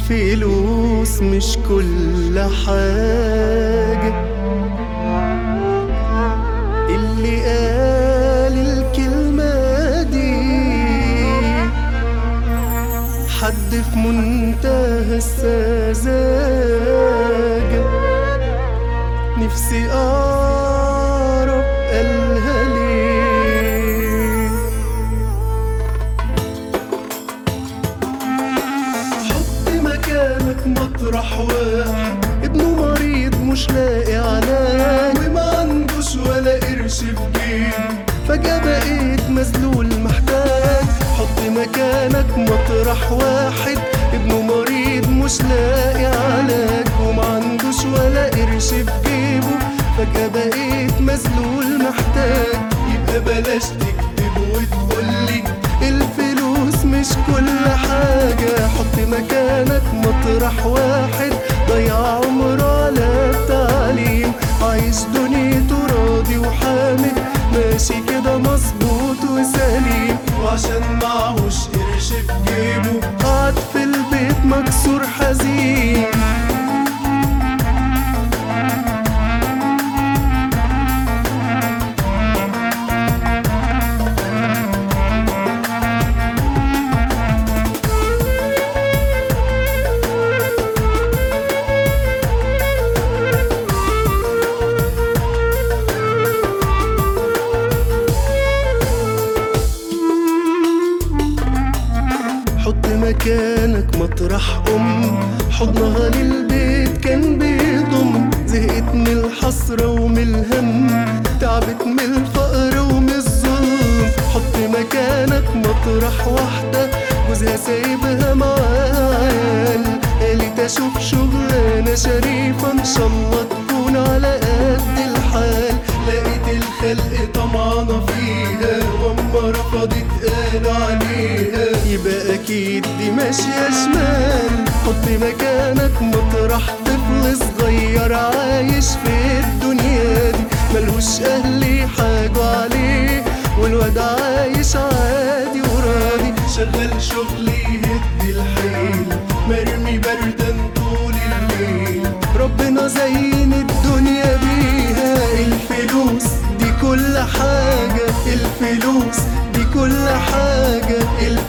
الفلوس مش كل حاجة اللي قال الكلمة دي حد في منتهى السذاجة نفسي أعرف قالها ليه حط مكانك مطرح واحد ابنه مريض مش لاقي علاج وما عندوش ولا قرش في جيبه فجأة بقيت مذلول محتاج حط مكانك مطرح واحد ابنه مريض مش لاقي علاج وما عندوش ولا قرش في جيبه فجأة بقيت مذلول محتاج يبقى بلاش تكذب وتقولي الفلوس مش كل حاجة حط مكانك مطرح واحد ضيع عمره على التعليم عايش دنيته راضي وحامد ماشي كده مظبوط وسليم وعشان معهوش قرش في جيبه قعد في البيت مكسور حزين حط مكانك مطرح أم حضنها للبيت كان بيضم زهقت من الحسرة ومن الهم تعبت من الفقر ومن الظلم حط مكانك مطرح واحدة جوزها سايبها معاها عيال قالت أشوف شغلانة شريفة إن شاء الله تكون على قد الحال لقيت الخلق طمعانة فيها وأما رفضت قالوا عليها يبقى أكيد دي ماشية شمال حط مكانك مطرح طفل صغير عايش في الدنيا دي ملهوش أهل يحاجوا عليه والواد عايش عادي وراضي شغال شغل يهد الحيل مرمي بردان طول الليل ربنا زين الدنيا بيها الفلوس دي كل حاجة الفلوس دي كل حاجة